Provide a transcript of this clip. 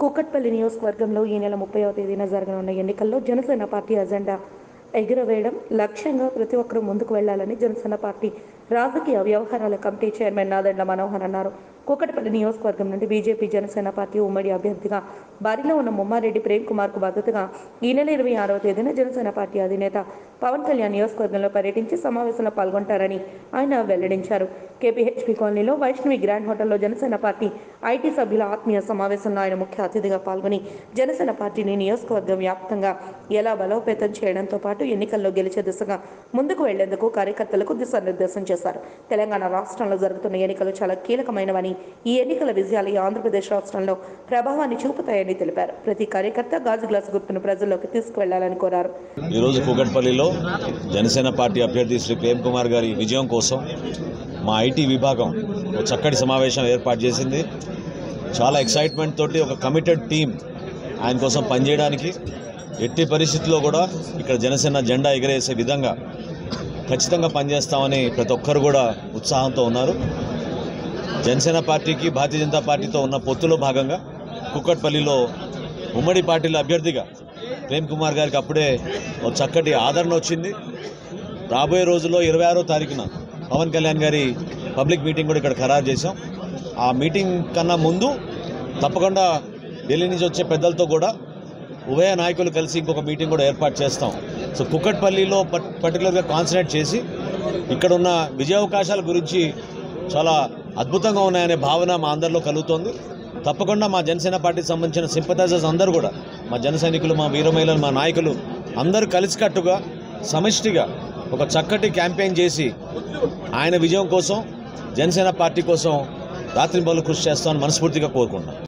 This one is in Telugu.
కూకట్పల్లి నియోజకవర్గంలో ఈ నెల ముప్పైవ తేదీన జరగనున్న ఎన్నికల్లో జనసేన పార్టీ అజెండా ఎగురవేయడం లక్ష్యంగా ప్రతి ఒక్కరూ ముందుకు వెళ్లాలని జనసేన పార్టీ రాజకీయ వ్యవహారాల కమిటీ చైర్మన్ నాదెండ్ల మనోహర్ అన్నారు కూకట్పల్లి నియోజకవర్గం నుండి బీజేపీ జనసేన పార్టీ ఉమ్మడి అభ్యర్థిగా బరిలో ఉన్న ముమ్మారెడ్డి ప్రేమ్ కుమార్ కు మద్దతుగా ఈ నెల ఇరవై ఆరవ తేదీన జనసేన పార్టీ అధినేత పవన్ కళ్యాణ్ నియోజకవర్గంలో పర్యటించి సమావేశంలో పాల్గొంటారని ఆయన వెల్లడించారు కేపీహెచ్పీ కాలనీలో వైష్ణవి గ్రాండ్ హోటల్లో జనసేన పార్టీ ఐటీ సభ్యుల ఆత్మీయ సమావేశంలో ఆయన ముఖ్య అతిథిగా పాల్గొని జనసేన పార్టీని నియోజకవర్గం వ్యాప్తంగా ఎలా బలోపేతం చేయడంతో పాటు ఎన్నికల్లో గెలిచే దిశగా ముందుకు వెళ్లేందుకు కార్యకర్తలకు దిశానిర్దేశం చేశారు తెలంగాణ రాష్ట్రంలో జరుగుతున్న ఎన్నికలు చాలా కీలకమైనవని ఈ ఎన్నికల విజయాలు ఈ ఆంధ్రప్రదేశ్ రాష్ట్రంలో ప్రభావాన్ని చూపుతాయని తెలిపారు ప్రతి కార్యకర్త గాజు గ్లాసు గుర్తును ప్రజల్లోకి తీసుకువెళ్లాలని కోరారు ఈరోజు కూకట్పల్లిలో జనసేన పార్టీ అభ్యర్థి శ్రీ ప్రేమ్ కుమార్ గారి విజయం కోసం మా ఐటీ విభాగం ఒక చక్కటి సమావేశం ఏర్పాటు చేసింది చాలా ఎక్సైట్మెంట్ తోటి ఒక కమిటెడ్ టీం ఆయన కోసం పనిచేయడానికి ఎట్టి పరిస్థితుల్లో కూడా ఇక్కడ జనసేన జెండా ఎగరేసే విధంగా ఖచ్చితంగా పనిచేస్తామని ప్రతి ఒక్కరు కూడా ఉత్సాహంతో ఉన్నారు జనసేన పార్టీకి భారతీయ జనతా పార్టీతో ఉన్న పొత్తులో భాగంగా కుక్కట్పల్లిలో ఉమ్మడి పార్టీల అభ్యర్థిగా ప్రేమ్ కుమార్ గారికి అప్పుడే ఒక చక్కటి ఆదరణ వచ్చింది రాబోయే రోజుల్లో ఇరవై ఆరో తారీఖున పవన్ కళ్యాణ్ గారి పబ్లిక్ మీటింగ్ కూడా ఇక్కడ ఖరారు చేశాం ఆ మీటింగ్ కన్నా ముందు తప్పకుండా ఢిల్లీ నుంచి వచ్చే పెద్దలతో కూడా ఉభయ నాయకులు కలిసి ఇంకొక మీటింగ్ కూడా ఏర్పాటు చేస్తాం సో కుక్కట్పల్లిలో పట్ పర్టికులర్గా కాన్సన్ట్రేట్ చేసి ఇక్కడ ఉన్న విజయావకాశాల గురించి చాలా అద్భుతంగా ఉన్నాయనే భావన మా అందరిలో కలుగుతోంది తప్పకుండా మా జనసేన పార్టీకి సంబంధించిన సింపథైజర్స్ అందరూ కూడా మా జన సైనికులు మా వీర మహిళలు మా నాయకులు అందరూ కలిసికట్టుగా సమిష్టిగా ఒక చక్కటి క్యాంపెయిన్ చేసి ఆయన విజయం కోసం జనసేన పార్టీ కోసం రాత్రింబలు కృషి చేస్తామని మనస్ఫూర్తిగా కోరుకుంటున్నాం